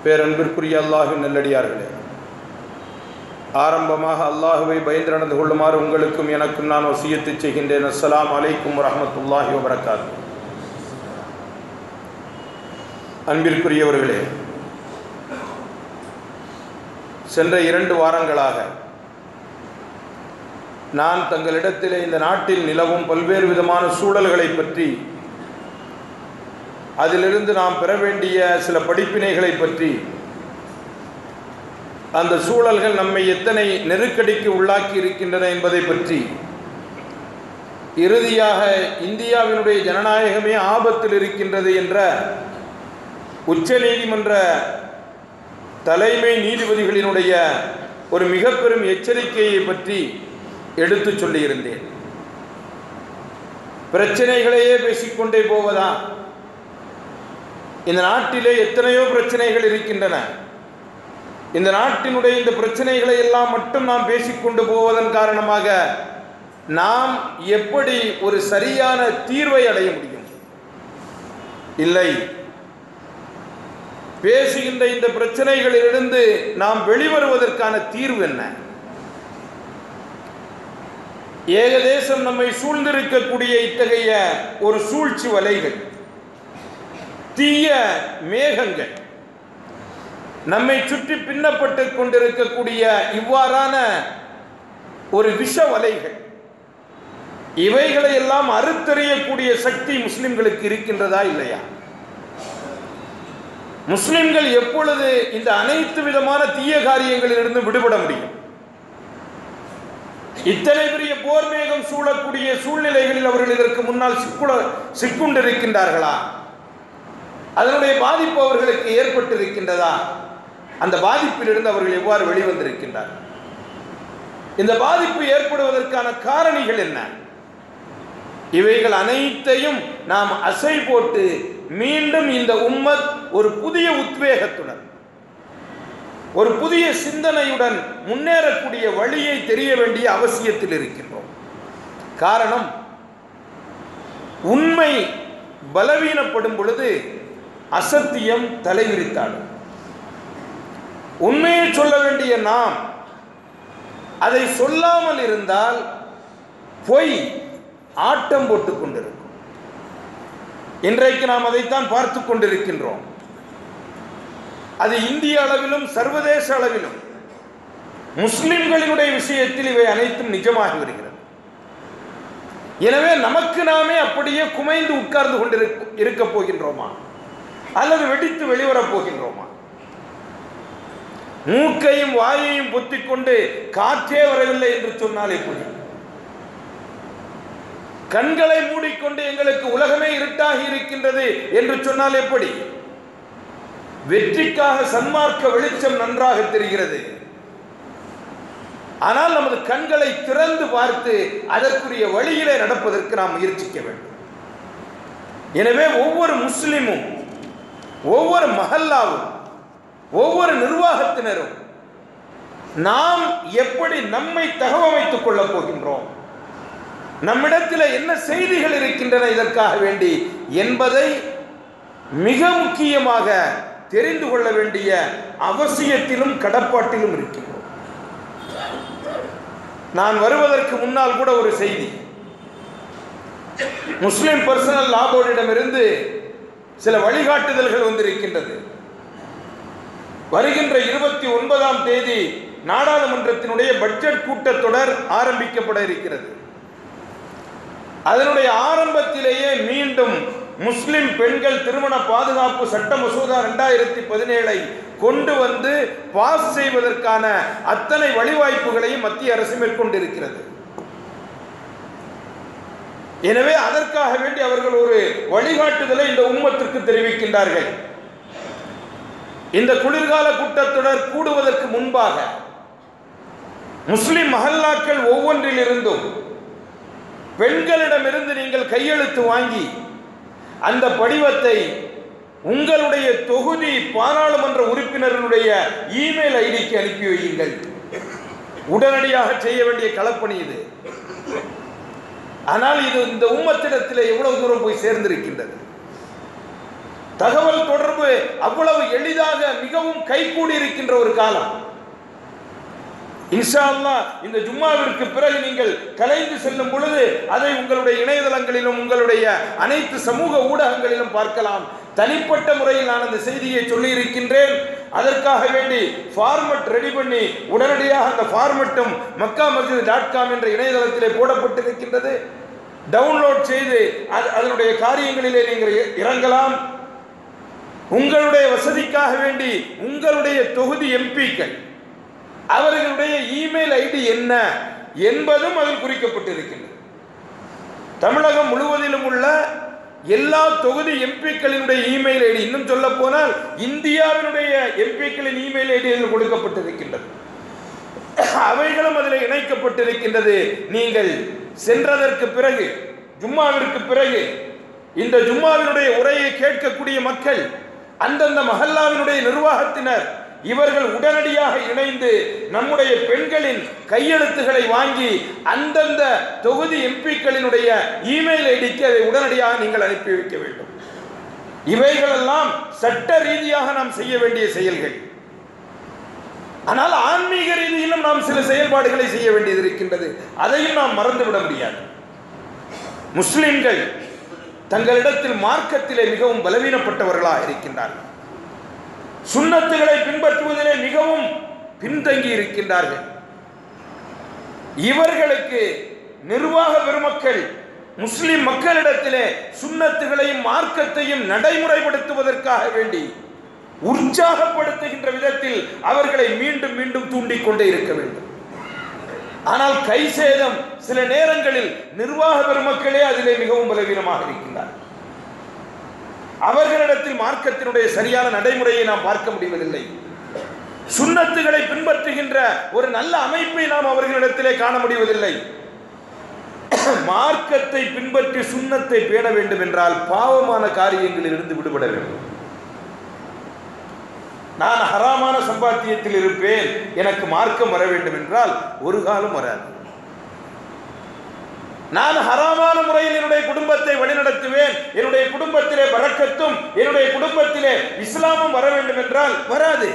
பேரன்பிற்குரிய அல்லாஹின் நல்லடியார்களே ஆரம்பமாக அல்லாஹுவை பயந்து நடந்து கொள்ளுமாறு உங்களுக்கும் எனக்கும் நான் வசியத்து செய்கின்றேன் அஸ்ஸலாம் அலைக்கும் வரஹமத்துல்லாஹி வபரகாத் அன்பிற்குரியவர்களே சென்ற இரண்டு வாரங்களாக நான் தங்களிடத்திலே இந்த நாட்டில் நிலவும் பல்வேறு விதமான சூழல்களை பற்றி அதிலிருந்து நாம் பெற வேண்டிய சில படிப்பினைகளை பற்றி அந்த சூழல்கள் நம்மை எத்தனை நெருக்கடிக்கு உள்ளாக்கி இருக்கின்றன என்பதை பற்றி இறுதியாக இந்தியாவினுடைய ஜனநாயகமே ஆபத்தில் இருக்கின்றது என்ற உச்ச நீதிமன்ற தலைமை நீதிபதிகளினுடைய ஒரு மிக பெரும் எச்சரிக்கையை பற்றி எடுத்து சொல்லியிருந்தேன் பிரச்சனைகளையே பேசிக்கொண்டே போவதா இந்த நாட்டிலே எத்தனையோ பிரச்சனைகள் இருக்கின்றன இந்த நாட்டினுடைய இந்த பிரச்சனைகளை எல்லாம் மட்டும் நாம் பேசிக்கொண்டு போவதன் காரணமாக நாம் எப்படி ஒரு சரியான தீர்வை அடைய முடியும் இல்லை பேசுகின்ற இந்த பிரச்சனைகளிலிருந்து நாம் வெளிவருவதற்கான தீர்வு என்ன ஏகதேசம் நம்மை சூழ்ந்திருக்கக்கூடிய இத்தகைய ஒரு சூழ்ச்சி வலைகள் தீய மேகங்கள் நம்மை சுற்றி பின்னப்பட்டு கொண்டிருக்கக்கூடிய இவ்வாறான ஒரு விஷ வலைகள் இவைகளை எல்லாம் அறுத்தறியக்கூடிய சக்தி முஸ்லிம்களுக்கு இருக்கின்றதா இல்லையா முஸ்லிம்கள் எப்பொழுது இந்த அனைத்து விதமான தீய காரியங்களிலிருந்து விடுபட முடியும் இத்தனை பெரிய போர் மேகம் சூழக்கூடிய சூழ்நிலைகளில் அவர்கள் இதற்கு முன்னால் சிக்குள சிக்குண்டிருக்கின்றார்களா அதனுடைய பாதிப்பு அவர்களுக்கு ஏற்பட்டிருக்கின்றதா அந்த பாதிப்பிலிருந்து அவர்கள் எவ்வாறு வெளிவந்திருக்கின்றார் இந்த பாதிப்பு ஏற்படுவதற்கான காரணிகள் என்ன இவைகள் அனைத்தையும் நாம் அசை போட்டு மீண்டும் இந்த உம்மத் ஒரு புதிய உத்வேகத்துடன் ஒரு புதிய சிந்தனையுடன் முன்னேறக்கூடிய வழியை தெரிய வேண்டிய அவசியத்தில் இருக்கின்றோம் காரணம் உண்மை பலவீனப்படும் பொழுது அசத்தியம் தலைவிரித்தாடும் உண்மையை சொல்ல வேண்டிய நாம் அதை சொல்லாமல் இருந்தால் பொய் ஆட்டம் போட்டுக் கொண்டிருக்கும் இன்றைக்கு நாம் அதைத்தான் பார்த்து கொண்டிருக்கின்றோம் அது இந்திய அளவிலும் சர்வதேச அளவிலும் முஸ்லிம்களினுடைய விஷயத்தில் இவை அனைத்தும் நிஜமாகி வருகிறது எனவே நமக்கு நாமே அப்படியே குமைந்து உட்கார்ந்து கொண்டிருக்க இருக்க போகின்றோமா அல்லது வெடித்து வெளிவரப் போகின்றோமா மூக்கையும் வாயையும் பொத்திக் கொண்டு காற்றே வரவில்லை என்று சொன்னால் எப்படி கண்களை மூடிக்கொண்டு எங்களுக்கு உலகமே இருட்டாகி இருக்கின்றது என்று சொன்னால் எப்படி வெற்றிக்காக சன்மார்க்க வெளிச்சம் நன்றாக தெரிகிறது ஆனால் நமது கண்களை திறந்து பார்த்து அதற்குரிய வழியிலே நடப்பதற்கு நாம் முயற்சிக்க வேண்டும் எனவே ஒவ்வொரு முஸ்லிமும் ஒவ்வொரு மஹல்லாவும் ஒவ்வொரு நிர்வாகத்தினரும் நாம் எப்படி நம்மை தகவமைத்துக் கொள்ளப் போகின்றோம் நம்மிடத்தில் என்ன செய்திகள் இருக்கின்றன இதற்காக வேண்டி என்பதை மிக முக்கியமாக தெரிந்து கொள்ள வேண்டிய அவசியத்திலும் கடப்பாட்டிலும் இருக்கின்றோம் நான் வருவதற்கு முன்னால் கூட ஒரு செய்தி முஸ்லிம் பர்சனல் லா போர்டிடமிருந்து சில வழிகாட்டுதல்கள் வந்திருக்கின்றது வருகின்ற இருபத்தி ஒன்பதாம் தேதி நாடாளுமன்றத்தினுடைய பட்ஜெட் கூட்டத்தொடர் ஆரம்பிக்கப்பட இருக்கிறது அதனுடைய ஆரம்பத்திலேயே மீண்டும் முஸ்லிம் பெண்கள் திருமண பாதுகாப்பு சட்ட மசோதா ரெண்டாயிரத்தி பதினேழை கொண்டு வந்து பாஸ் செய்வதற்கான அத்தனை வழிவாய்ப்புகளையும் மத்திய அரசு மேற்கொண்டிருக்கிறது எனவே அதற்காக வேண்டி அவர்கள் ஒரு வழிகாட்டுதலை இந்த உம்மத்திற்கு தெரிவிக்கின்றார்கள் இந்த குளிர்கால கூட்டத்தொடர் கூடுவதற்கு முன்பாக முஸ்லிம் மஹல்லாக்கள் ஒவ்வொன்றிலிருந்தும் பெண்களிடமிருந்து நீங்கள் கையெழுத்து வாங்கி அந்த படிவத்தை உங்களுடைய தொகுதி பாராளுமன்ற உறுப்பினர்களுடைய இமெயில் ஐடிக்கு அனுப்பி வையுங்கள் உடனடியாக செய்ய வேண்டிய களப்பணி இது ஆனால் இது இந்த உம்மத்திடத்தில் எவ்வளவு தூரம் போய் சேர்ந்திருக்கின்றது தகவல் தொடர்பு அவ்வளவு எளிதாக மிகவும் கைகூடி இருக்கின்ற ஒரு காலம் இன்ஷா அல்லாஹ் இந்த ஜும்மாவிற்கு பிறகு நீங்கள் கலைந்து செல்லும் பொழுது அதை உங்களுடைய இணையதளங்களிலும் உங்களுடைய அனைத்து சமூக ஊடகங்களிலும் பார்க்கலாம் தனிப்பட்ட முறையில் நான் அந்த செய்தியை சொல்லி இருக்கின்றேன் அதற்காக வேண்டி ஃபார்மட் ரெடி பண்ணி உடனடியாக அந்த ஃபார்மட்டும் மக்கா மஸ்ஜித் டாட் காம் என்ற இணையதளத்திலே போடப்பட்டிருக்கின்றது டவுன்லோட் செய்து அது- அதனுடைய காரியங்களிலே நீங்கள் இ- இறங்கலாம் உங்களுடைய வசதிக்காக வேண்டி உங்களுடைய தொகுதி எம்பிக்கள் அவர்களுடைய இமெயில் ஐடி என்ன என்பதும் அதில் குறிக்கப்பட்டிருக்கின்றது தமிழகம் முழுவதிலும் உள்ள எல்லா தொகுதி எம்பிக்களினுடைய இமெயில் ஐடி இன்னும் சொல்ல போனால் இந்தியாவினுடைய எம்பிக்களின் இமெயில் ஐடி அதில் கொடுக்கப்பட்டிருக்கின்றது அவைகளும் அதில் இணைக்கப்பட்டிருக்கின்றது நீங்கள் சென்றதற்கு பிறகு ஜும்மாவிற்கு பிறகு இந்த ஜும்மாவினுடைய உரையை கேட்கக்கூடிய மக்கள் அந்தந்த மஹல்லாவினுடைய நிர்வாகத்தினர் இவர்கள் உடனடியாக இணைந்து நம்முடைய பெண்களின் கையெழுத்துக்களை வாங்கி அந்தந்த தொகுதி எம்பிக்களினுடைய இமெயில் ஐடிக்கு அதை உடனடியாக நீங்கள் அனுப்பி வைக்க வேண்டும் இவைகளெல்லாம் சட்ட ரீதியாக நாம் செய்ய வேண்டிய செயல்கள் ஆனால் ஆன்மீக ரீதியிலும் நாம் சில செயல்பாடுகளை செய்ய வேண்டியது இருக்கின்றது அதையும் நாம் மறந்துவிட முடியாது முஸ்லிம்கள் தங்களிடத்தில் மார்க்கத்திலே மிகவும் பலவீனப்பட்டவர்களாக இருக்கின்றார்கள் சுன்னத்துகளை பின்பற்றுவதிலே மிகவும் பின்தங்கி இருக்கின்றார்கள் இவர்களுக்கு நிர்வாக பெருமக்கள் முஸ்லிம் மக்களிடத்திலே சுன்னத்துகளையும் மார்க்கத்தையும் நடைமுறைப்படுத்துவதற்காக வேண்டி உற்சாகப்படுத்துகின்ற விதத்தில் அவர்களை மீண்டும் மீண்டும் தூண்டிக் கொண்டே இருக்க வேண்டும் ஆனால் கை சேதம் சில நேரங்களில் நிர்வாக பெருமக்களே அதிலே மிகவும் பலவீனமாக இருக்கின்றார் அவர்களிடத்தில் மார்க்கத்தினுடைய சரியான நடைமுறையை நாம் பார்க்க முடிவதில்லை சுன்னத்துகளை பின்பற்றுகின்ற ஒரு நல்ல அமைப்பை நாம் அவர்களிடத்திலே காண முடிவதில்லை மார்க்கத்தை பின்பற்றி சுன்னத்தை பேண வேண்டும் என்றால் பாவமான காரியங்களில் இருந்து விடுபட வேண்டும் நான் ஹராமான சம்பாத்தியத்தில் இருப்பேன் எனக்கு மார்க்கம் வர வேண்டும் என்றால் ஒரு காலம் வராது நான் ஹராமான முறையில் என்னுடைய குடும்பத்தை வழிநடத்துவேன் என்னுடைய குடும்பத்திலே பறக்கத்தும் என்னுடைய குடும்பத்திலே இஸ்லாமும் வர வேண்டும் என்றால் வராது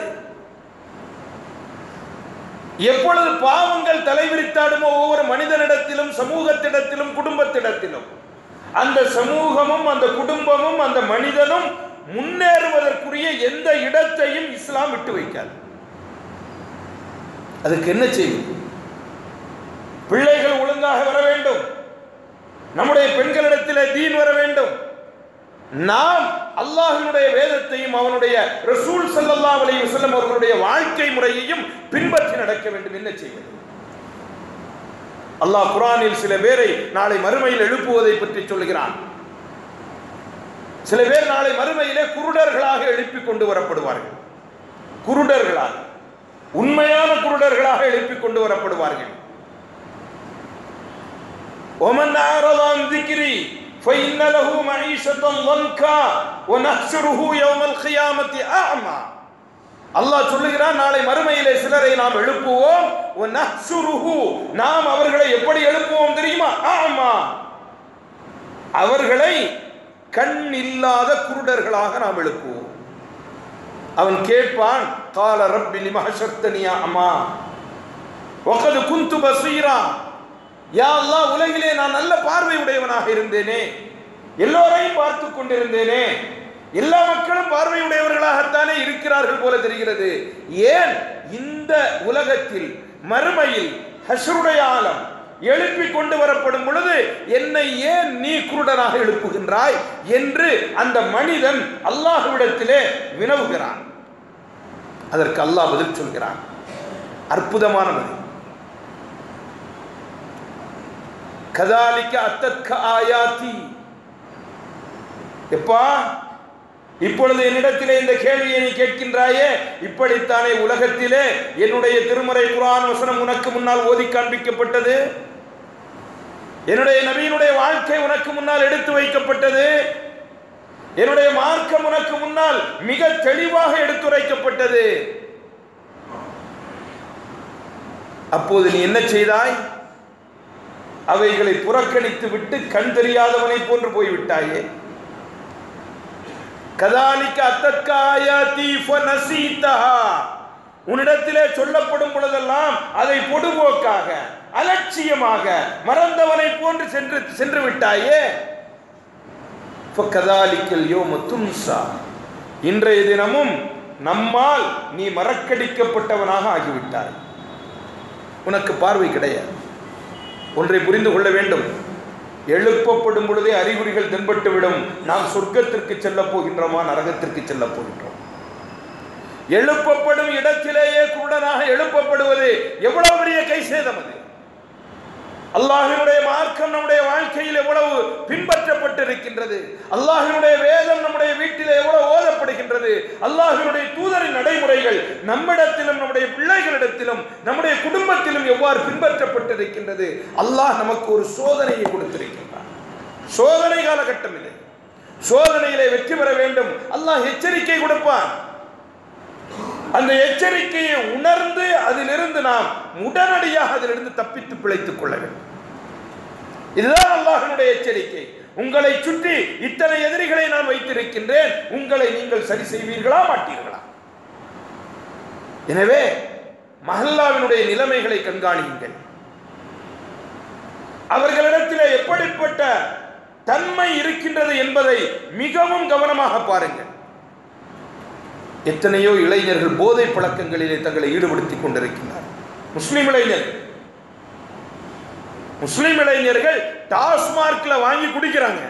எப்பொழுது பாவங்கள் தலைவிரித்தாடுமோ ஒவ்வொரு மனிதனிடத்திலும் சமூகத்திடத்திலும் குடும்பத்திடத்திலும் அந்த சமூகமும் அந்த குடும்பமும் அந்த மனிதனும் முன்னேறுவதற்குரிய எந்த இடத்தையும் இஸ்லாம் விட்டு வைக்காது அதுக்கு என்ன செய்யும் பிள்ளைகள் ஒழுங்காக வர வேண்டும் நம்முடைய பெண்களிடத்திலே தீன் வர வேண்டும் நாம் அல்லாஹினுடைய வேதத்தையும் அவனுடைய ரசூல் ஸல்லல்லாஹு அலைஹி வஸல்லம் அவர்களுடைய வாழ்க்கை முறையையும் பின்பற்றி நடக்க வேண்டும் என்ன செய்வது அல்லாஹ் குர்ஆனில் சில பேரை நாளை மறுமையில் எழுப்புவதை பற்றி சொல்கிறான் சில பேர் நாளை மறுமையிலே குருடர்களாக எழுப்பி கொண்டு வரப்படுவார்கள் குருடர்களாக உண்மையான குருடர்களாக எழுப்பி கொண்டு வரப்படுவார்கள் ومن أعرض عن ذكري فإن له معيشة ضنكا ونحشره يوم القيامة أعمى அல்லாஹ் சொல்லுகிறான் நாளை மறுமையிலே சிலரை நாம் எழுப்புவோம் நஹ்சுருஹு நாம் அவர்களை எப்படி எழுப்புவோம் தெரியுமா ஆமா அவர்களை கண் இல்லாத குருடர்களாக நாம் எழுப்புவோம் அவன் கேட்பான் கால ரப்பி லிம ஹஷர்தனியா அம்மா வகது குந்து பசீரா யா அல்லாஹ் உலகிலே நான் நல்ல பார்வை உடையவனாக இருந்தேனே எல்லோரையும் பார்த்து கொண்டிருந்தேனே எல்லா மக்களும் பார்வையுடையவர்களாகத்தானே இருக்கிறார்கள் போல தெரிகிறது ஏன் இந்த உலகத்தில் மறுமையில் ஹஷருடைய ஆலம் எழுப்பி கொண்டு வரப்படும் பொழுது என்னை ஏன் நீ குருடனாக எழுப்புகின்றாய் என்று அந்த மனிதன் அல்லாஹ்விடத்திலே வினவுகிறான் அதற்கு அல்லாஹ் பதில் சொல்கிறான் அற்புதமான பதில் கதாலிக்க அத்தக்க ஆயாத்தி எப்பா இப்பொழுது என்னிடத்திலே இந்த கேள்வியை நீ கேட்கின்றாயே இப்படித்தானே உலகத்திலே என்னுடைய திருமறை குரான் வசனம் உனக்கு முன்னால் ஓதி காண்பிக்கப்பட்டது என்னுடைய நபியினுடைய வாழ்க்கை உனக்கு முன்னால் எடுத்து வைக்கப்பட்டது என்னுடைய மார்க்கம் உனக்கு முன்னால் மிக தெளிவாக எடுத்துரைக்கப்பட்டது அப்போது நீ என்ன செய்தாய் அவைகளை புறக்கணித்து விட்டு கண் தெரியாதவனை போன்று போய்விட்டாயே கதாலிக்க அத்தக்காயாதி ஃபனசீதஹா உன்னிடத்திலே சொல்லப்படும் பொழுதெல்லாம் அதை பொடுபோக்காக அலட்சியமாக மறந்தவனை போன்று சென்று சென்று விட்டாயே கதாலிக்கல் யோம துன்சா இன்றைய தினமும் நம்மால் நீ மறக்கடிக்கப்பட்டவனாக ஆகிவிட்டாய் உனக்கு பார்வை கிடையாது ஒன்றை புரிந்து கொள்ள வேண்டும் எழுப்பப்படும் பொழுதே அறிகுறிகள் தென்பட்டு விடும் நாம் சொர்க்கத்திற்கு செல்லப் போகின்றோமா நரகத்திற்கு செல்லப் போகின்றோம் எழுப்பப்படும் இடத்திலேயே குருடனாக எழுப்பப்படுவது எவ்வளவு பெரிய கை சேதம் அது அல்லாஹினுடைய மார்க்கம் நம்முடைய வாழ்க்கையில் எவ்வளவு பின்பற்றப்பட்டிருக்கின்றது அல்லாஹினுடைய வேதம் நம்முடைய வீட்டில் எவ்வளவு ஓதப்படுகின்றது அல்லாஹினுடைய தூதரின் நடைமுறைகள் நம்மிடத்திலும் நம்முடைய பிள்ளைகளிடத்திலும் நம்முடைய குடும்பத்திலும் எவ்வாறு பின்பற்றப்பட்டிருக்கின்றது அல்லாஹ் நமக்கு ஒரு சோதனையை கொடுத்திருக்கின்றார் சோதனை காலகட்டம் இல்லை சோதனையிலே வெற்றி பெற வேண்டும் அல்லாஹ் எச்சரிக்கை கொடுப்பான் அந்த எச்சரிக்கையை உணர்ந்து அதிலிருந்து நாம் உடனடியாக அதிலிருந்து தப்பித்து பிழைத்துக் கொள்ள வேண்டும் இதுதான் அல்லாஹனுடைய எச்சரிக்கை உங்களை சுற்றி இத்தனை எதிரிகளை நான் வைத்திருக்கின்றேன் உங்களை நீங்கள் சரி செய்வீர்களா மாட்டீர்களா எனவே மஹல்லாவினுடைய நிலைமைகளை கண்காணியுங்கள் அவர்களிடத்திலே எப்படிப்பட்ட தன்மை இருக்கின்றது என்பதை மிகவும் கவனமாக பாருங்கள் எத்தனையோ இளைஞர்கள் போதை பழக்கங்களிலே தங்களை ஈடுபடுத்திக் கொண்டிருக்கின்றனர் முஸ்லிம் இளைஞர் முஸ்லிம் இளைஞர்கள் டாஸ்மார்க்ல வாங்கி குடிக்கிறாங்க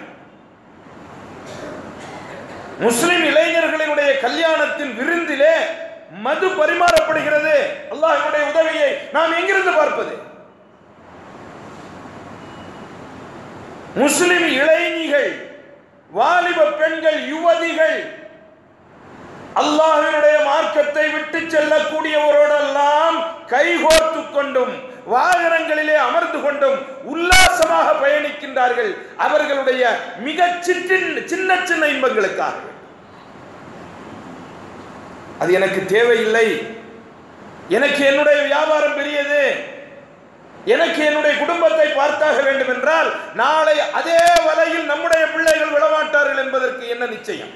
முஸ்லிம் இளைஞர்களினுடைய கல்யாணத்தின் விருந்திலே மது பரிமாறப்படுகிறது அல்லாஹ்வுடைய உதவியை நாம் எங்கிருந்து பார்ப்பது முஸ்லிம் இளைஞர்கள் வாலிப பெண்கள் யுவதிகள் அல்லாஹினுடைய மார்க்கத்தை விட்டு செல்லக்கூடியவரோடெல்லாம் கைகோர்த்து கொண்டும் வாகனங்களிலே அமர்ந்து கொண்டும் உல்லாசமாக பயணிக்கின்றார்கள் அவர்களுடைய மிக சின்ன சின்ன சின்ன இன்பங்களுக்காக அது எனக்கு தேவையில்லை எனக்கு என்னுடைய வியாபாரம் பெரியது எனக்கு என்னுடைய குடும்பத்தை பார்த்தாக வேண்டும் என்றால் நாளை அதே வலையில் நம்முடைய பிள்ளைகள் விழமாட்டார்கள் என்பதற்கு என்ன நிச்சயம்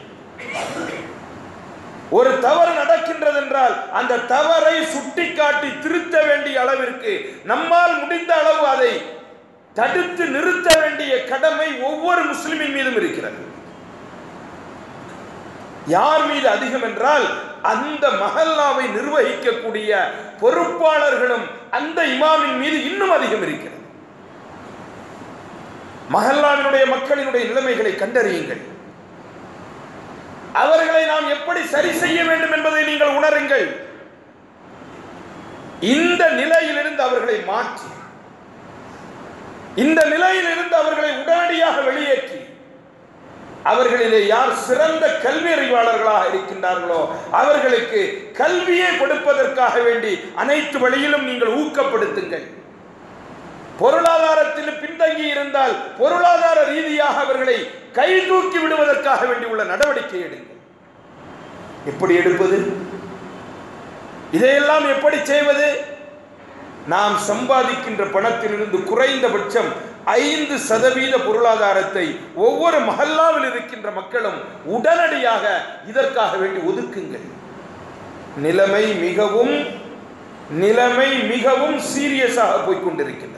ஒரு தவறு நடக்கின்றது என்றால் அந்த தவறை சுட்டிக்காட்டி திருத்த வேண்டிய அளவிற்கு நம்மால் முடிந்த அளவு அதை தடுத்து நிறுத்த வேண்டிய கடமை ஒவ்வொரு முஸ்லிமின் மீதும் இருக்கிறது யார் மீது அதிகம் என்றால் அந்த மஹல்லாவை நிர்வகிக்கக்கூடிய பொறுப்பாளர்களும் அந்த இமாமின் மீது இன்னும் அதிகம் இருக்கிறது மஹல்லாவினுடைய மக்களினுடைய நிலைமைகளை கண்டறியுங்கள் அவர்களை நாம் எப்படி சரி செய்ய வேண்டும் என்பதை நீங்கள் உணருங்கள் இந்த நிலையிலிருந்து அவர்களை மாற்றி இந்த நிலையிலிருந்து அவர்களை உடனடியாக வெளியேற்றி அவர்களிலே யார் சிறந்த கல்வி அறிவாளர்களாக இருக்கின்றார்களோ அவர்களுக்கு கல்வியை கொடுப்பதற்காக வேண்டி அனைத்து வழியிலும் நீங்கள் ஊக்கப்படுத்துங்கள் பொருளாதாரத்தில் பின்தங்கி இருந்தால் பொருளாதார ரீதியாக அவர்களை கை தூக்கி விடுவதற்காக வேண்டி உள்ள நடவடிக்கை எடுங்கள் எப்படி எடுப்பது இதையெல்லாம் எப்படி செய்வது நாம் சம்பாதிக்கின்ற பணத்திலிருந்து குறைந்தபட்சம் ஐந்து சதவீத பொருளாதாரத்தை ஒவ்வொரு மஹல்லாவில் இருக்கின்ற மக்களும் உடனடியாக இதற்காக வேண்டி ஒதுக்குங்கள் நிலைமை மிகவும் நிலைமை மிகவும் சீரியஸாக போய்கொண்டிருக்கின்றது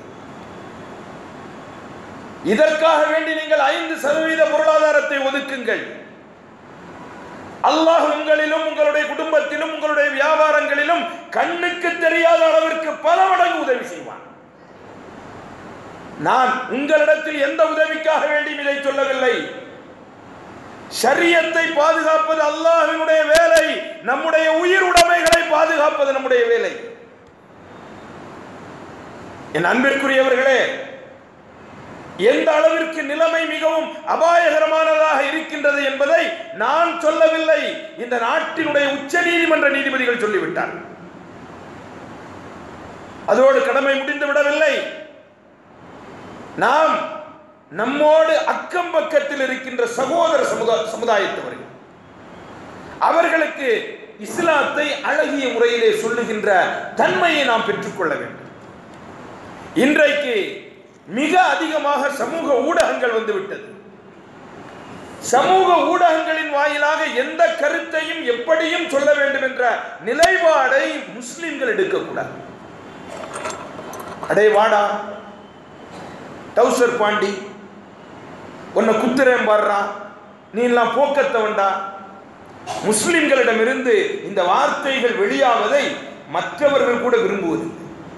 இதற்காக வேண்டி நீங்கள் ஐந்து சதவீத பொருளாதாரத்தை ஒதுக்குங்கள் அல்லாஹ் உங்களிலும் உங்களுடைய குடும்பத்திலும் உங்களுடைய வியாபாரங்களிலும் கண்ணுக்கு தெரியாத அளவிற்கு பல மடங்கு உதவி செய்வான் நான் உங்களிடத்தில் எந்த உதவிக்காக வேண்டியும் இதை சொல்லவில்லை ஷரியத்தை பாதுகாப்பது அல்லாஹினுடைய வேலை நம்முடைய உயிர் உடைமைகளை பாதுகாப்பது நம்முடைய வேலை என் அன்பிற்குரியவர்களே எந்த அளவிற்கு நிலைமை மிகவும் அபாயகரமானதாக இருக்கின்றது என்பதை நான் சொல்லவில்லை இந்த நாட்டினுடைய உச்ச நீதிமன்ற நீதிபதிகள் சொல்லிவிட்டார் அதோடு கடமை முடிந்து விடவில்லை நாம் நம்மோடு அக்கம் பக்கத்தில் இருக்கின்ற சகோதர சமுதாய சமுதாயத்தவர்கள் அவர்களுக்கு இஸ்லாத்தை அழகிய முறையிலே சொல்லுகின்ற தன்மையை நாம் பெற்றுக்கொள்ள வேண்டும் இன்றைக்கு மிக அதிகமாக சமூக ஊடகங்கள் வந்துவிட்டது சமூக ஊடகங்களின் வாயிலாக எந்த கருத்தையும் எப்படியும் சொல்ல வேண்டும் என்ற நிலைப்பாடை முஸ்லிம்கள் எடுக்கக்கூடாது அடே வாடா டவுசர் பாண்டி உன்னை குத்துறேன் பாடுறா நீ எல்லாம் போக்கத்தவன்டா முஸ்லிம்களிடமிருந்து இந்த வார்த்தைகள் வெளியாவதை மற்றவர்கள் கூட விரும்புவது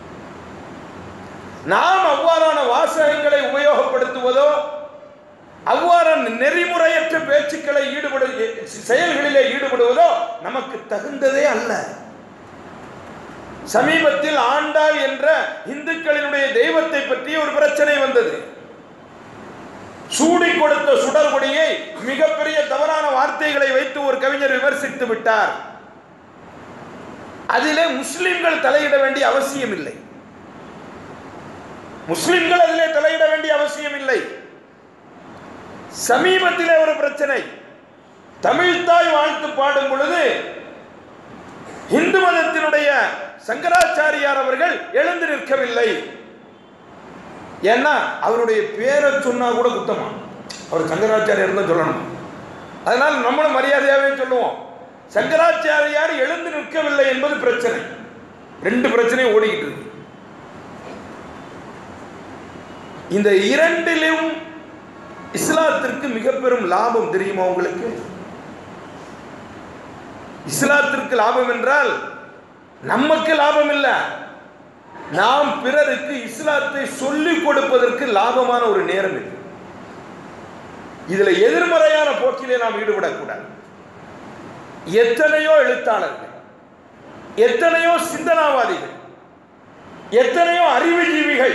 நாம் அவ்வாறான வாசகங்களை உபயோகப்படுத்துவதோ அவ்வாறான நெறிமுறையற்ற பேச்சுக்களை ஈடுபடு செயல்களிலே ஈடுபடுவதோ நமக்கு தகுந்ததே அல்ல சமீபத்தில் ஆண்டாள் என்ற இந்துக்களினுடைய தெய்வத்தை பற்றி ஒரு பிரச்சனை வந்தது சூடி கொடுத்த சுடர்கொடியை மிகப்பெரிய தவறான வார்த்தைகளை வைத்து ஒரு கவிஞர் விமர்சித்து விட்டார் அதிலே முஸ்லிம்கள் தலையிட வேண்டிய அவசியம் இல்லை முஸ்லிம்கள் அதிலே தலையிட வேண்டிய அவசியம் இல்லை சமீபத்திலே ஒரு பிரச்சனை தமிழ்தாய் வாழ்த்து பாடும் பொழுது இந்து மதத்தினுடைய சங்கராச்சாரியார் அவர்கள் எழுந்து நிற்கவில்லை ஏன்னா அவருடைய பேரை சொன்னா கூட குத்தமா அவர் சங்கராச்சாரியார் தான் சொல்லணும் அதனால் நம்மளும் மரியாதையாகவே சொல்லுவோம் சங்கராச்சாரியார் எழுந்து நிற்கவில்லை என்பது பிரச்சனை ரெண்டு பிரச்சனையும் ஓடிக்கிட்டு இருக்கு இந்த இரண்டிலும் இஸ்லாத்திற்கு மிக பெரும் லாபம் தெரியுமா உங்களுக்கு இஸ்லாத்திற்கு லாபம் என்றால் நமக்கு லாபம் இல்லை நாம் பிறருக்கு இஸ்லாத்தை சொல்லிக் கொடுப்பதற்கு லாபமான ஒரு நேரம் இது இதுல எதிர்மறையான போக்கிலே நாம் ஈடுபடக்கூடாது எத்தனையோ எழுத்தாளர்கள் எத்தனையோ சிந்தனாவாதிகள் எத்தனையோ அறிவுஜீவிகள்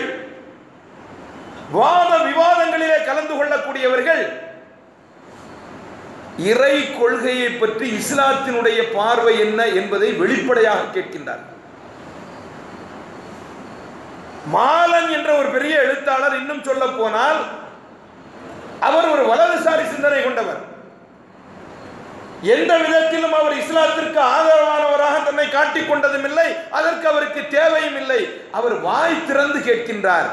வாத விவாதங்களிலே கலந்து கொள்ளக்கூடியவர்கள் இறை கொள்கையை பற்றி இஸ்லாத்தினுடைய பார்வை என்ன என்பதை வெளிப்படையாக கேட்கின்றார் மாலன் என்ற ஒரு பெரிய எழுத்தாளர் இன்னும் சொல்ல போனால் அவர் ஒரு வலதுசாரி சிந்தனை கொண்டவர் எந்த விதத்திலும் அவர் இஸ்லாத்திற்கு ஆதரவானவராக தன்னை காட்டிக் கொண்டதும் இல்லை அதற்கு அவருக்கு தேவையும் இல்லை அவர் வாய் திறந்து கேட்கின்றார்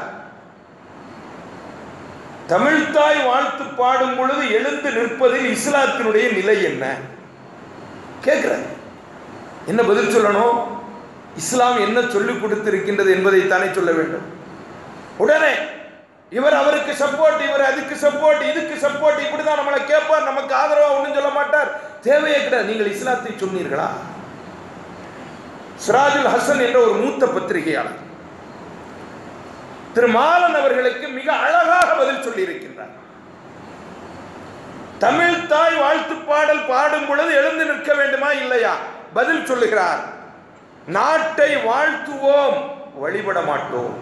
தமிழ்தாய் வாழ்த்து பாடும் பொழுது எழுந்து நிற்பதில் இஸ்லாத்தினுடைய நிலை என்ன கேட்கிற என்ன பதில் சொல்லணும் இஸ்லாம் என்ன சொல்லிக் கொடுத்திருக்கின்றது என்பதை தானே சொல்ல வேண்டும் உடனே இவர் அவருக்கு சப்போர்ட் இவர் அதுக்கு சப்போர்ட் இதுக்கு சப்போர்ட் இப்படிதான் நம்மளை கேட்பார் நமக்கு ஆதரவா ஒன்றும் சொல்ல மாட்டார் தேவையே கிடையாது நீங்கள் இஸ்லாத்தை சொன்னீர்களா சிராஜுல் ஹசன் என்ற ஒரு மூத்த பத்திரிகையாளர் திரு மாலன் அவர்களுக்கு மிக அழகாக பதில் சொல்லி இருக்கின்றார் தமிழ் தாய் வாழ்த்து பாடல் பாடும் பொழுது எழுந்து நிற்க வேண்டுமா இல்லையா பதில் சொல்லுகிறார் நாட்டை வாழ்த்துவோம் வழிபட மாட்டோம்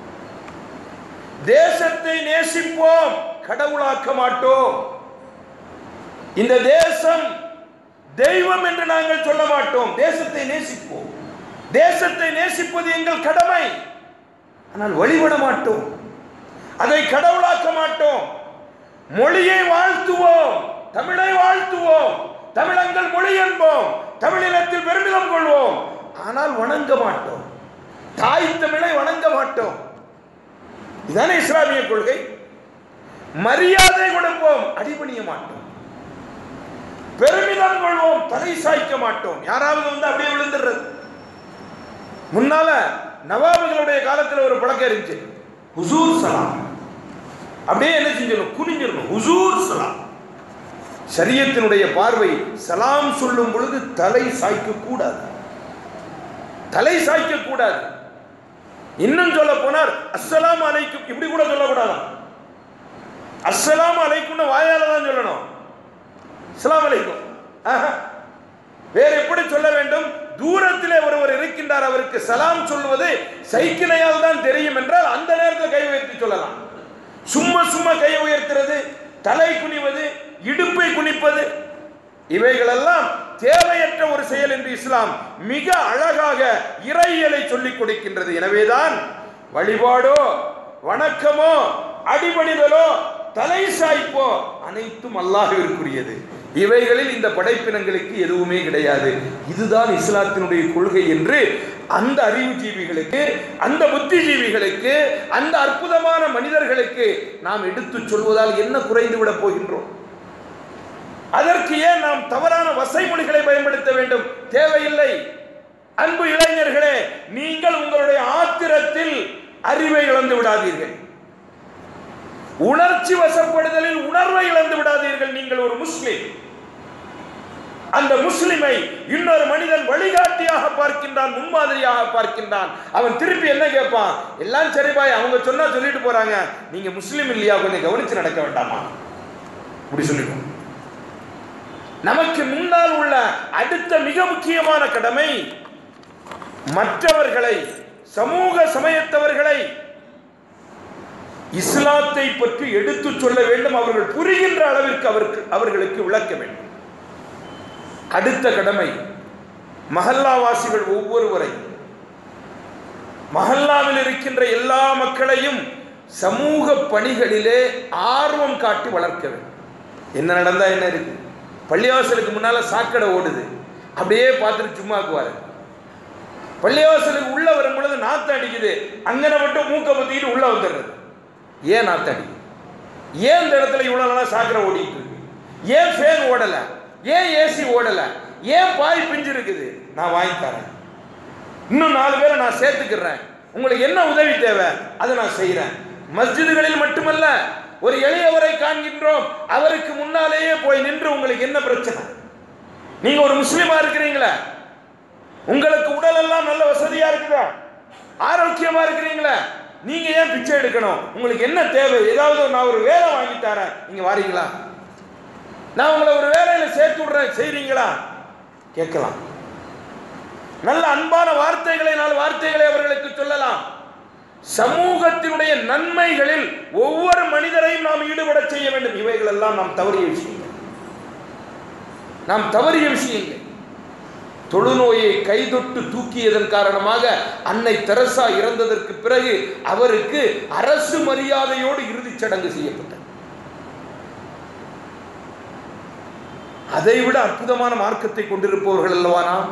தேசத்தை நேசிப்போம் கடவுளாக்க மாட்டோம் இந்த தேசம் தெய்வம் என்று நாங்கள் சொல்ல மாட்டோம் தேசத்தை நேசிப்போம் தேசத்தை நேசிப்பது எங்கள் கடமை ஆனால் வழிபட மாட்டோம் அதை கடவுளாக்க மாட்டோம் மொழியை வாழ்த்துவோம் தமிழை வாழ்த்துவோம் தமிழங்கள் மொழி என்போம் தமிழினத்தில் பெருமிதம் கொள்வோம் ஆனால் வணங்க மாட்டோம் தாய் தமிழை வணங்க மாட்டோம் இதுதானே இஸ்லாமிய கொள்கை மரியாதை கொடுப்போம் அடிபணிய மாட்டோம் பெருமிதம் கொள்வோம் தலை சாய்க்க மாட்டோம் யாராவது வந்து அப்படியே விழுந்துடுறது முன்னால நவாபுகளுடைய காலத்தில் ஒரு பழக்கம் இருந்துச்சு ஹுசூர் சலாம் அப்படியே என்ன செஞ்சிடணும் குனிஞ்சிடணும் ஹுசூர் சலாம் சரியத்தினுடைய பார்வை சலாம் சொல்லும் பொழுது தலை சாய்க்க கூடாது தலை சாய்க்க கூடாது இன்னும் சொல்ல போனார் அஸ்ஸலாம் அலைக்கும் இப்படி கூட சொல்லக்கூடாது அஸ்ஸலாம் அலைக்கும்னு வாயால தான் சொல்லணும் அஸ்ஸலாம் அலைக்கும் ஆஹா. வேற எப்படி சொல்ல வேண்டும் தூரத்திலே ஒருவர் இருக்கின்றார் அவருக்கு சலாம் சொல்வது சைக்கிளையால் தான் தெரியும் என்றால் அந்த நேரத்தில் கை உயர்த்தி சொல்லலாம் சும்மா சும்மா கை உயர்த்துறது தலை குனிவது இடுப்பை குனிப்பது இவைகளெல்லாம் தேவையற்ற ஒரு செயல் என்று இஸ்லாம் மிக அழகாக இறையியலை சொல்லிக் கொடுக்கின்றது எனவேதான் வழிபாடோ வணக்கமோ அடிபணிதலோ தலை சாய்ப்போ அனைத்தும் அல்லாஹிற்குரியது இவைகளில் இந்த படைப்பினங்களுக்கு எதுவுமே கிடையாது இதுதான் இஸ்லாத்தினுடைய கொள்கை என்று அந்த அறிவுஜீவிகளுக்கு அந்த புத்திஜீவிகளுக்கு அந்த அற்புதமான மனிதர்களுக்கு நாம் எடுத்துச் சொல்வதால் என்ன குறைந்து விடப் போகின்றோம் அதற்கு ஏன் நாம் தவறான வசைமொழிகளை பயன்படுத்த வேண்டும் தேவையில்லை அன்பு இளைஞர்களே நீங்கள் உங்களுடைய ஆத்திரத்தில் அறிவை இழந்து விடாதீர்கள் உணர்ச்சி வசப்படுதலில் உணர்வை இழந்து விடாதீர்கள் நீங்கள் ஒரு முஸ்லிம் அந்த முஸ்லிமை இன்னொரு மனிதன் வழிகாட்டியாக பார்க்கின்றான் முன்மாதிரியாக பார்க்கின்றான் அவன் திருப்பி என்ன கேட்பான் எல்லாம் சரி பாய் அவங்க சொன்னா சொல்லிட்டு போறாங்க நீங்க முஸ்லிம் இல்லையா கொஞ்சம் கவனிச்சு நடக்க வேண்டாமா இப்படி சொல்லிடுவோம் நமக்கு முன்னால் உள்ள அடுத்த மிக முக்கியமான கடமை மற்றவர்களை சமூக சமயத்தவர்களை இஸ்லாத்தை பற்றி எடுத்துச் சொல்ல வேண்டும் அவர்கள் புரிகின்ற அளவிற்கு அவருக்கு அவர்களுக்கு விளக்க வேண்டும் அடுத்த கடமை மஹல்லாவாசிகள் ஒவ்வொருவரை மஹல்லாவில் இருக்கின்ற எல்லா மக்களையும் சமூக பணிகளிலே ஆர்வம் காட்டி வளர்க்க வேண்டும் என்ன நடந்தா என்ன இருக்கு பள்ளிவாசலுக்கு முன்னால சாக்கடை ஓடுது அப்படியே பார்த்துட்டு சும்மாக்குவாரு பள்ளிவாசலுக்கு உள்ள வரும் பொழுது நாத்து அடிக்குது அங்கன மட்டும் மூக்க பத்திக்கிட்டு உள்ள வந்துடுறது ஏன் நாத்து அடிக்குது ஏன் இந்த இடத்துல இவ்வளவு நாளா சாக்கடை ஓடிட்டு இருக்கு ஏன் ஃபேன் ஓடல ஏன் ஏசி ஓடல ஏன் பாய் பிஞ்சு இருக்குது நான் வாங்கி தரேன் இன்னும் நாலு பேரை நான் சேர்த்துக்கிறேன் உங்களுக்கு என்ன உதவி தேவை அதை நான் செய்கிறேன் மஸ்ஜிதுகளில் மட்டுமல்ல ஒரு எளியவரை காண்கின்றோம் அவருக்கு முன்னாலேயே போய் நின்று உங்களுக்கு என்ன பிரச்சனை நீங்க ஒரு முஸ்லீமா இருக்கிறீங்களா உங்களுக்கு உடல் எல்லாம் நல்ல வசதியா இருக்குதா ஆரோக்கியமா இருக்கிறீங்களா நீங்க ஏன் பிச்சை எடுக்கணும் உங்களுக்கு என்ன தேவை ஏதாவது நான் ஒரு வேலை வாங்கி தரேன் நீங்க வாரீங்களா நான் உங்களை ஒரு வேலையில சேர்த்து விடுறேன் செய்றீங்களா கேட்கலாம் நல்ல அன்பான வார்த்தைகளை நாலு வார்த்தைகளை அவர்களுக்கு சொல்லலாம் சமூகத்தினுடைய நன்மைகளில் ஒவ்வொரு மனிதரையும் நாம் ஈடுபட செய்ய வேண்டும் இவைகள் எல்லாம் நாம் தவறிய விஷயங்கள் நாம் தவறிய விஷயங்கள் தொழுநோயை கைதொட்டு தூக்கியதன் காரணமாக அன்னை தெரசா இறந்ததற்கு பிறகு அவருக்கு அரசு மரியாதையோடு இறுதிச் சடங்கு செய்யப்பட்டது அதைவிட அற்புதமான மார்க்கத்தை கொண்டிருப்பவர்கள் அல்லவா நாம்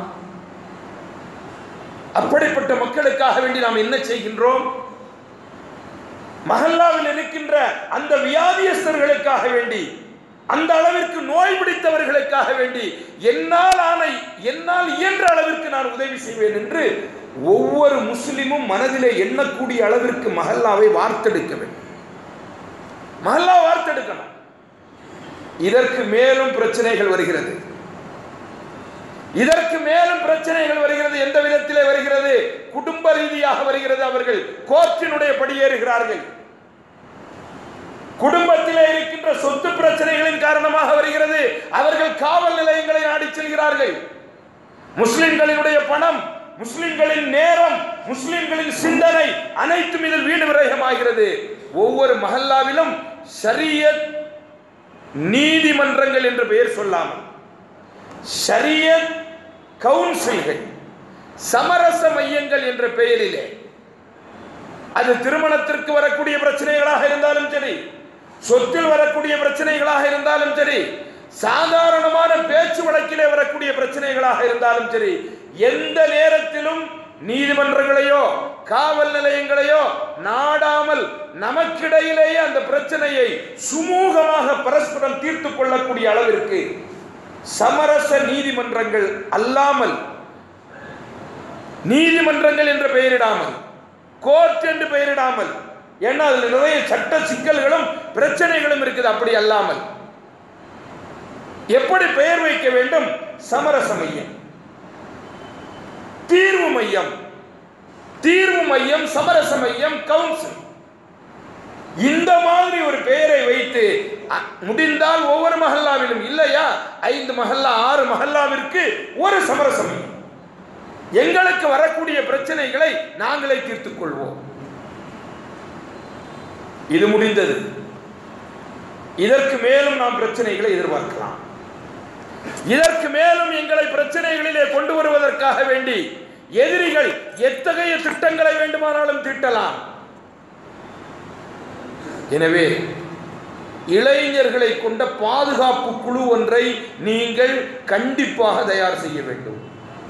அப்படிப்பட்ட மக்களுக்காக வேண்டி நாம் என்ன செய்கின்றோம் மஹல்லாவில் இருக்கின்ற அந்த வியாதியஸ்தர்களுக்காக வேண்டி அந்த அளவிற்கு நோய் பிடித்தவர்களுக்காக வேண்டி என்னால் ஆன என்னால் இயன்ற அளவிற்கு நான் உதவி செய்வேன் என்று ஒவ்வொரு முஸ்லிமும் மனதிலே எண்ணக்கூடிய அளவிற்கு மஹல்லாவை வார்த்தெடுக்க வேண்டும் மஹல்லா வார்த்தெடுக்கணும் இதற்கு மேலும் பிரச்சனைகள் வருகிறது இதற்கு மேலும் பிரச்சனைகள் வருகிறது எந்த விதத்திலே வருகிறது குடும்ப ரீதியாக வருகிறது அவர்கள் கோர்ட்டினுடைய படியேறுகிறார்கள் குடும்பத்திலே இருக்கின்ற சொத்து பிரச்சனைகளின் காரணமாக வருகிறது அவர்கள் காவல் நிலையங்களை நாடி செல்கிறார்கள் முஸ்லிம்களினுடைய பணம் முஸ்லிம்களின் நேரம் முஸ்லிம்களின் சிந்தனை அனைத்தும் இதில் வீடு விரயமாகிறது ஒவ்வொரு மஹல்லாவிலும் ஷரியத் நீதிமன்றங்கள் என்று பெயர் சொல்லாமல் ஷரியத் கவுன்சில்கள் சமரச மையங்கள் என்ற பெயரிலே அது திருமணத்திற்கு வரக்கூடிய பிரச்சனைகளாக இருந்தாலும் சரி சொத்தில் வரக்கூடிய பிரச்சனைகளாக இருந்தாலும் சரி சாதாரணமான பேச்சு வழக்கிலே வரக்கூடிய பிரச்சனைகளாக இருந்தாலும் சரி எந்த நேரத்திலும் நீதிமன்றங்களையோ காவல் நிலையங்களையோ நாடாமல் நமக்கிடையிலேயே அந்த பிரச்சனையை சுமூகமாக பரஸ்பரம் தீர்த்து கொள்ளக்கூடிய அளவிற்கு சமரச நீதிமன்றங்கள் அல்லாமல் நீதிமன்றங்கள் என்று பெயரிடாமல் கோர்ட் என்று பெயரிடாமல் ஏன்னா அதில் நிறைய சட்ட சிக்கல்களும் பிரச்சனைகளும் இருக்குது அப்படி அல்லாமல் எப்படி பெயர் வைக்க வேண்டும் சமரச மையம் தீர்வு மையம் தீர்வு மையம் சமரச மையம் கவுன்சில் இந்த மாதிரி ஒரு பெயரை வைத்து அ- முடிந்தால் ஒவ்வொரு மஹல்லாவிலும் இல்லையா ஐந்து மஹல்லா ஆறு மஹல்லாவிற்கு ஒரு சமரச மையம் எங்களுக்கு வரக்கூடிய பிரச்சனைகளை நாங்களே தீர்த்துக் கொள்வோம் இது முடிந்தது இதற்கு மேலும் நாம் பிரச்சனைகளை எதிர்பார்க்கலாம் இதற்கு மேலும் எங்களை பிரச்சனைகளிலே கொண்டு வருவதற்காக வேண்டி எதிரிகள் எத்தகைய திட்டங்களை வேண்டுமானாலும் தீட்டலாம் எனவே இளைஞர்களை கொண்ட பாதுகாப்பு குழு ஒன்றை நீங்கள் கண்டிப்பாக தயார் செய்ய வேண்டும்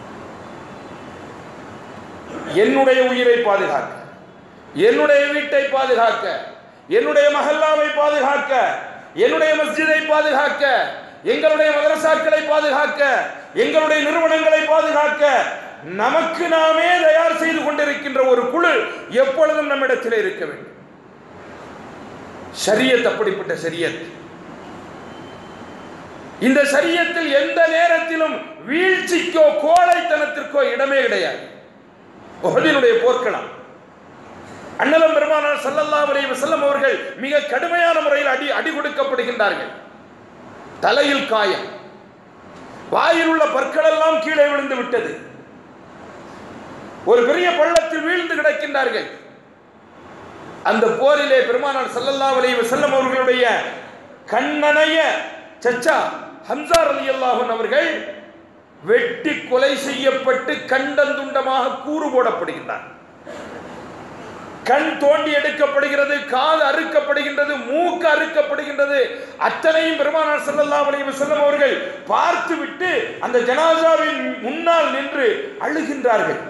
என்னுடைய உயிரை பாதுகாக்க என்னுடைய வீட்டை பாதுகாக்க என்னுடைய மஹல்லாவை பாதுகாக்க என்னுடைய மஸ்ஜிதை பாதுகாக்க எங்களுடைய மதரசாக்களை பாதுகாக்க எங்களுடைய நிறுவனங்களை பாதுகாக்க நமக்கு நாமே தயார் செய்து கொண்டிருக்கின்ற ஒரு குழு எப்பொழுதும் நம்மிடத்தில் இருக்க வேண்டும் ஷரியத் அப்படிப்பட்ட ஷரியத் இந்த சரியத்தில் எந்த நேரத்திலும் வீழ்ச்சிக்கோ கோழைத்தனத்திற்கோ இடமே கிடையாது உஹதினுடைய போர்க்களம் அண்ணலம் பெருமானார் ஸல்லல்லாஹு அலைஹி வஸல்லம் அவர்கள் மிக கடுமையான முறையில் அடி அடி கொடுக்கப்படுகின்றார்கள் தலையில் காயம் வாயில் உள்ள பற்களெல்லாம் கீழே விழுந்து விட்டது ஒரு பெரிய பள்ளத்தில் வீழ்ந்து கிடக்கின்றார்கள் அந்த போரிலே பெருமானார் ஸல்லல்லாஹு அலைஹி வஸல்லம் அவர்களுடைய கண்ணனைய சச்சா ஹம்சா ரலியல்லாஹு அவர்கள் வெட்டி கொலை செய்யப்பட்டு கண்டந்துண்டமாக கூறு போடப்படுகின்றார் கண் தோண்டி எடுக்கப்படுகிறது காது அறுக்கப்படுகின்றது மூக்கு அறுக்கப்படுகின்றது அத்தனையும் பெருமானார் ஸல்லல்லாஹு அலைஹி வஸல்லம் அவர்கள் பார்த்துவிட்டு அந்த ஜனாசாவின் முன்னால் நின்று அழுகின்றார்கள்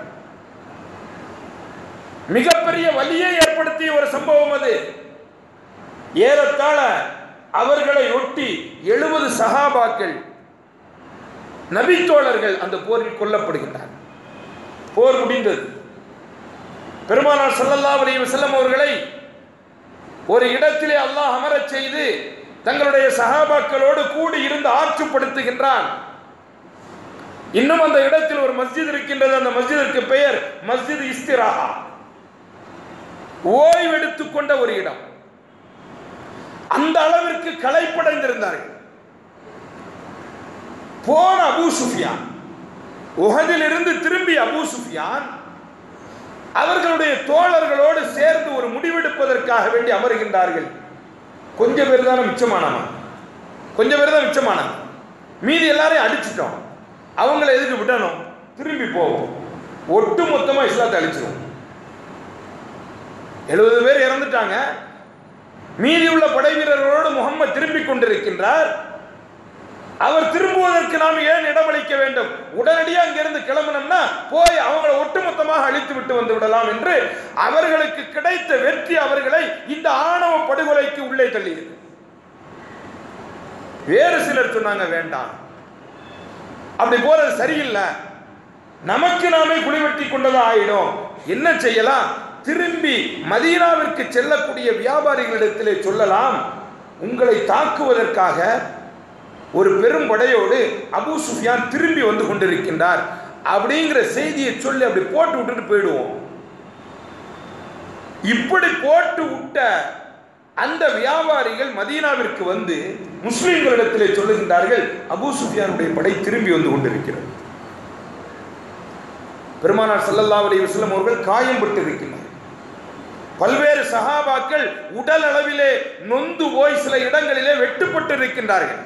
மிகப்பெரிய வலியை ஏற்படுத்திய ஒரு சம்பவம் அது ஏறத்தாழ அவர்களை ஒட்டி எழுபது சகாபாக்கள் நபித்தோழர்கள் அந்த போரில் கொல்லப்படுகின்றனர் போர் முடிந்தது பெருமானார் ஸல்லல்லாஹு அலைஹி வஸல்லம் அவர்களை ஒரு இடத்திலே அல்லாஹ் அமரச் செய்து தங்களுடைய சகாபாக்களோடு கூடி இருந்து ஆற்றுப்படுத்துகின்றான் இன்னும் அந்த இடத்தில் ஒரு மஸ்ஜித் இருக்கின்றது அந்த மஸ்ஜிதிற்கு பெயர் மஸ்ஜித் இஸ்திராஹா ஓய்வெடுத்துக் கொண்ட ஒரு இடம் அந்த அளவிற்கு களைப்படைந்திருந்தார்கள் போன அபூ சுஃபியான் உஹதில் இருந்து திரும்பி அபூ சுஃபியான் அவர்களுடைய தோழர்களோடு சேர்ந்து ஒரு முடிவெடுப்பதற்காக வேண்டி அமருகின்றார்கள் கொஞ்சம் பேர் தானே மிச்சமானவன் கொஞ்சம் பேர் தான் மிச்சமானவன் மீதி எல்லாரையும் அடிச்சிட்டோம் அவங்கள எதுக்கு விடணும் திரும்பி போவோம் ஒட்டு மொத்தமா இஸ்லாத்தை அழிச்சிருவோம் எழுபது பேர் இறந்துட்டாங்க மீதி உள்ள படை வீரர்களோடு முகம்மது திரும்பிக் கொண்டிருக்கின்றார் அவர் திரும்புவதற்கு நாம் ஏன் இடமளிக்க வேண்டும் உடனடியாக அங்கிருந்து கிளம்பணும்னா போய் அவங்களை ஒட்டுமொத்தமாக அழித்து விட்டு வந்து விடலாம் என்று அவர்களுக்கு கிடைத்த வெற்றி அவர்களை இந்த ஆணவ படுகொலைக்கு உள்ளே தள்ளியது வேறு சிலர் சொன்னாங்க வேண்டாம் அப்படி போறது சரியில்லை நமக்கு நாமே குளிவெட்டி கொண்டதா ஆயிடும் என்ன செய்யலாம் திரும்பி மதீனாவிற்கு செல்லக்கூடிய வியாபாரிகளிடத்திலே சொல்லலாம் உங்களை தாக்குவதற்காக ஒரு பெரும் படையோடு அபூ சுஃபியான் திரும்பி வந்து கொண்டிருக்கின்றார் அப்படிங்கிற செய்தியை சொல்லி அப்படி போட்டு விட்டுட்டு போயிடுவோம் இப்படி போட்டு விட்ட அந்த வியாபாரிகள் மதீனாவிற்கு வந்து முஸ்லிம்களிடத்திலே சொல்லுகின்றார்கள் அபூ சுஃபியானுடைய படை திரும்பி வந்து கொண்டிருக்கிறது பெருமானார் ஸல்லல்லாஹு அலைஹி வஸல்லம் அவர்கள் காயம் பட்டு இருக்கின்றனர் பல்வேறு சஹாபாக்கள் உடல் அளவிலே நொந்து போய் சில இடங்களிலே வெட்டுப்பட்டு இருக்கின்றார்கள்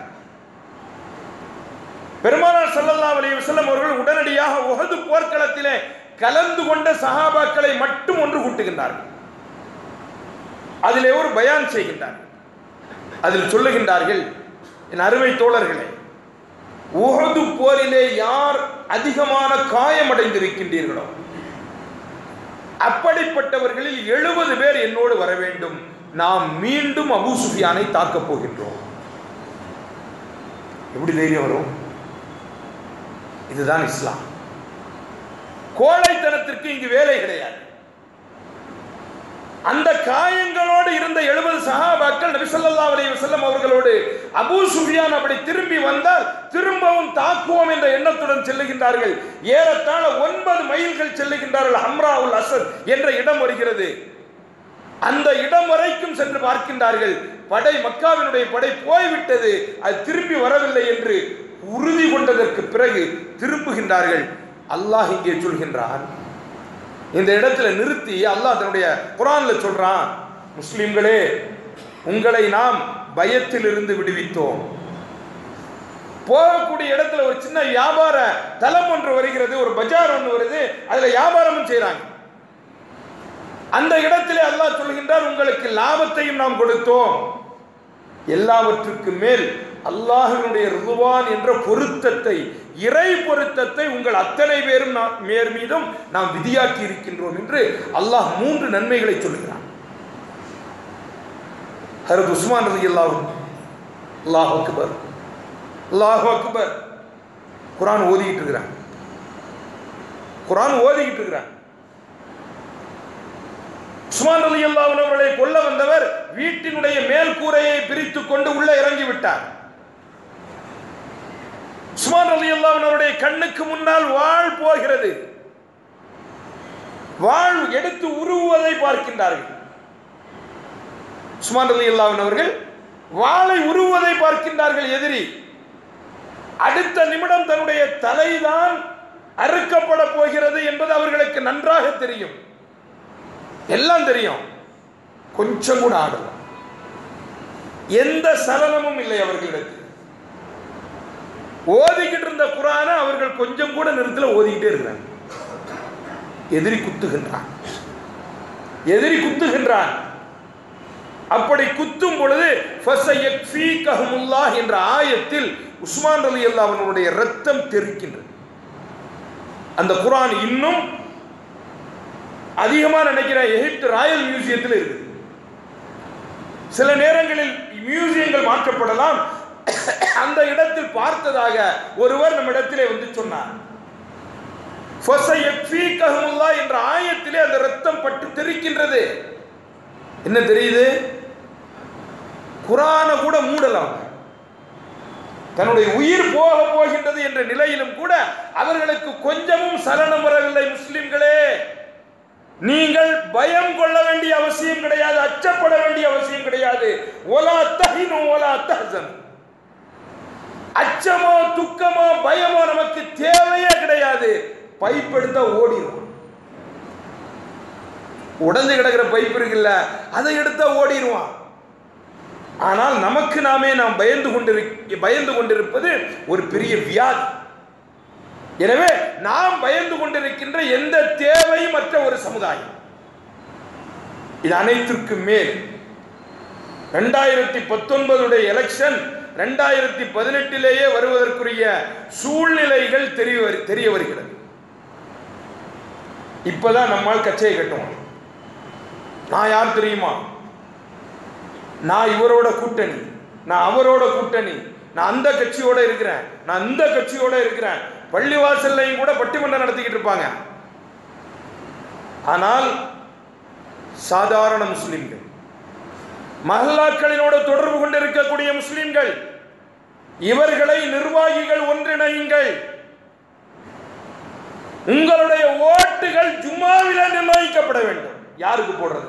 பெருமானார் ஸல்லல்லாஹு அலைஹி வஸல்லம் அவர்கள் உடனடியாக உஹது போர்க்களத்திலே கலந்து கொண்ட சஹாபாக்களை மட்டும் ஒன்று கூட்டுகின்றார்கள் அதிலே ஒரு பயான் செய்கின்றார் அதில் சொல்லுகின்றார்கள் என் அருமை தோழர்களே உஹது போரிலே யார் அதிகமான காயமடைந்திருக்கின்றீர்களோ அப்படிப்பட்டவர்களில் எழுபது பேர் என்னோடு வர வேண்டும் நாம் மீண்டும் அபூ சுஃபியானை தாக்கப் போகின்றோம் எப்படி தைரியம் வரும் இதுதான் இஸ்லாம் கோழைத்தனத்திற்கு இங்கு வேலை கிடையாது அந்த காயங்களோடு இருந்த எழுபது சஹாபாக்கள் நபி ஸல்லல்லாஹு அலைஹி வஸல்லம் அவர்களோடு அபூ சுஃபியான் அப்படி திரும்பி வந்தால் திரும்பவும் தாக்குவோம் என்ற எண்ணத்துடன் செல்லுகின்றார்கள் ஏறத்தாழ ஒன்பது மைல்கள் செல்லுகின்றார்கள் ஹம்ராவுல் அசத் என்ற இடம் வருகிறது அந்த இடம் வரைக்கும் சென்று பார்க்கின்றார்கள் படை மக்காவினுடைய படை போய்விட்டது அது திரும்பி வரவில்லை என்று உறுதி கொண்டதற்கு பிறகு திரும்புகின்றார்கள் அல்லாஹ் இங்கே சொல்கின்றான் இந்த இடத்துல நிறுத்தி அல்லாஹ் தன்னுடைய குரான்ல சொல்றான் முஸ்லிம்களே உங்களை நாம் பயத்தில் இருந்து விடுவித்தோம் போகக்கூடிய இடத்துல ஒரு சின்ன வியாபார தலம் ஒன்று வருகிறது ஒரு பஜார் ஒன்று வருது அதுல வியாபாரமும் செய்றாங்க அந்த இடத்திலே அல்லாஹ் சொல்கின்றார் உங்களுக்கு லாபத்தையும் நாம் கொடுத்தோம் எல்லாவற்றுக்கு மேல் அல்லாஹினுடைய ருவான் என்ற பொருத்தத்தை இறை பொருத்தத்தை உங்கள் அத்தனை பேரும் நாம் மேர் மீதும் நாம் விதியாக்கி இருக்கின்றோம் என்று அல்லாஹ் மூன்று நன்மைகளை சொல்லுகிறான் ஹரத் உஸ்மான் ரதி அல்லாஹ் அல்லாஹ் அக்பர் அல்லாஹு அக்பர் குரான் ஓதிக்கிட்டு இருக்கிறான் குரான் ஓதிக்கிட்டு இருக்கிறான் உஸ்மான் அலி அவர்களை கொல்ல வந்தவர் வீட்டினுடைய மேல் கூரையை பிரித்து கொண்டு உள்ள இறங்கி விட்டார் உஸ்மான் அலி அவருடைய கண்ணுக்கு முன்னால் வாழ் போகிறது வாழ் எடுத்து உருவுவதை பார்க்கின்றார்கள் உஸ்மான் அலி அவர்கள் வாளை உருவுவதை பார்க்கின்றார்கள் எதிரி அடுத்த நிமிடம் தன்னுடைய தலைதான் அறுக்கப்பட போகிறது என்பது அவர்களுக்கு நன்றாக தெரியும் எல்லாம் தெரியும் கொஞ்சம் கூட ஆடல எந்த சலனமும் இல்லை அவர்களிடத்தில் ஓதிக்கிட்டு இருந்த குரான அவர்கள் கொஞ்சம் கூட நிறுத்தல ஓதிக்கிட்டே இருக்கிறாங்க எதிரி குத்துகின்றான் எதிரி குத்துகின்றான் அப்படி குத்தும் பொழுது என்ற ஆயத்தில் உஸ்மான் அலி அல்லா அவனுடைய ரத்தம் தெரிக்கின்றது அந்த குரான் இன்னும் அதிகமா நினைக்கிறேன் எகிப்து ராயல் மியூசியத்தில் இருக்குது சில நேரங்களில் மியூசியங்கள் மாற்றப்படலாம் அந்த இடத்தில் பார்த்ததாக ஒருவர் நம்ம இடத்திலே வந்து சொன்னார் என்ற ஆயத்திலே அந்த ரத்தம் பட்டு தெரிக்கின்றது என்ன தெரியுது குரான கூட மூடலாம் தன்னுடைய உயிர் போக போகின்றது என்ற நிலையிலும் கூட அவர்களுக்கு கொஞ்சமும் சலனம் வரவில்லை முஸ்லிம்களே நீங்கள் பயம் கொள்ள வேண்டிய அவசியம் கிடையாது அச்சப்பட வேண்டிய அவசியம் கிடையாது ஒலா தஹினு ஒலா தஹசன் அச்சமோ துக்கமோ பயமோ நமக்கு தேவையே கிடையாது பைப் எடுத்தா ஓடிடும் உடஞ்சு கிடக்கிற பைப் இருக்குல்ல அதை எடுத்தா ஓடிடுவான் ஆனால் நமக்கு நாமே நாம் பயந்து கொண்டிரு பயந்து கொண்டிருப்பது ஒரு பெரிய வியாதி எனவே நாம் பயந்து கொண்டிருக்கின்ற எந்த தேவையும் மற்ற ஒரு சமுதாயம் இது அனைத்திற்கும் மேல் ரெண்டாயிரத்தி பத்தொன்பதுடைய எலெக்ஷன் ரெண்டாயிரத்தி பதினெட்டிலேயே வருவதற்குரிய சூழ்நிலைகள் தெரிய தெரிய வருகிறது இப்பதான் நம்மால் கச்சையை கட்டுவோம் நான் யார் தெரியுமா நான் இவரோட கூட்டணி நான் அவரோட கூட்டணி நான் அந்த கட்சியோட இருக்கிறேன் நான் இந்த கட்சியோட இருக்கிறேன் பள்ளிவாசல்லையும் கூட பட்டிமன்றம் நடத்திக்கிட்டு இருப்பாங்க ஆனால் சாதாரண முஸ்லிம்கள் மஹல்லாக்களினோடு தொடர்பு கொண்டு இருக்கக்கூடிய முஸ்லிம்கள் இவர்களை நிர்வாகிகள் ஒன்றிணையுங்கள் உங்களுடைய ஓட்டுகள் ஜும்மாவில நிர்ணயிக்கப்பட வேண்டும் யாருக்கு போடுறது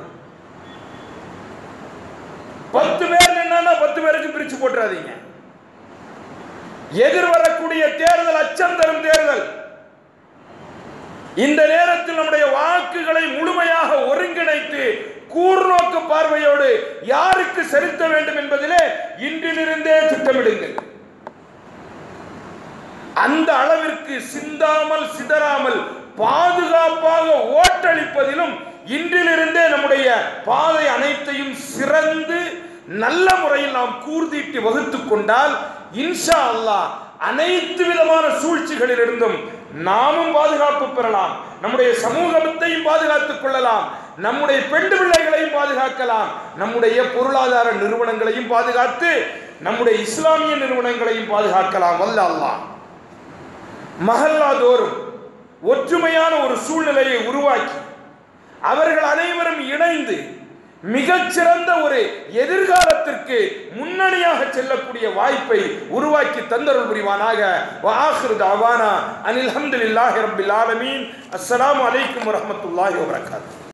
பத்து பேர் நின்னா பத்து பேருக்கு பிரிச்சு போட்டுறாதீங்க எதிர்வரக்கூடிய தேர்தல் அச்சம் தரும் தேர்தல் இந்த நேரத்தில் நம்முடைய வாக்குகளை முழுமையாக ஒருங்கிணைத்து கூர்நோக்கு பார்வையோடு யாருக்கு செலுத்த வேண்டும் என்பதிலே இன்றிலிருந்தே திட்டமிடுங்கள் அந்த அளவிற்கு சிந்தாமல் சிதறாமல் பாதுகாப்பாக ஓட்டளிப்பதிலும் இன்றிலிருந்தே நம்முடைய பாதை அனைத்தையும் சிறந்து நல்ல முறையில் நாம் கூர்தீட்டி வகுத்துக் கொண்டால் இன்ஷா அல்லாஹ் அனைத்து விதமான சூழ்ச்சிகளிலிருந்தும் நாமும் பாதுகாப்பு பெறலாம் நம்முடைய சமூகத்தையும் பாதுகாத்துக் கொள்ளலாம் நம்முடைய பெண் பிள்ளைகளையும் பாதுகாக்கலாம் நம்முடைய பொருளாதார நிறுவனங்களையும் பாதுகாத்து நம்முடைய இஸ்லாமிய நிறுவனங்களையும் பாதுகாக்கலாம் வல்ல அல்லாஹ் மஹல்லா தோறும் ஒற்றுமையான ஒரு சூழ்நிலையை உருவாக்கி அவர்கள் அனைவரும் இணைந்து மிகச்சிறந்த ஒரு எதிர்காலத்திற்கு முன்னணியாக செல்லக்கூடிய வாய்ப்பை உருவாக்கி தந்தருள் புரிவானாக வாஹிரு தாவானா அனில் அஹமதுல்லாஹி ரபில் ஆலமீன் அஸ்ஸலாமு அலைக்கும் வரஹ்மத்துல்லாஹி வபரகாத்துஹு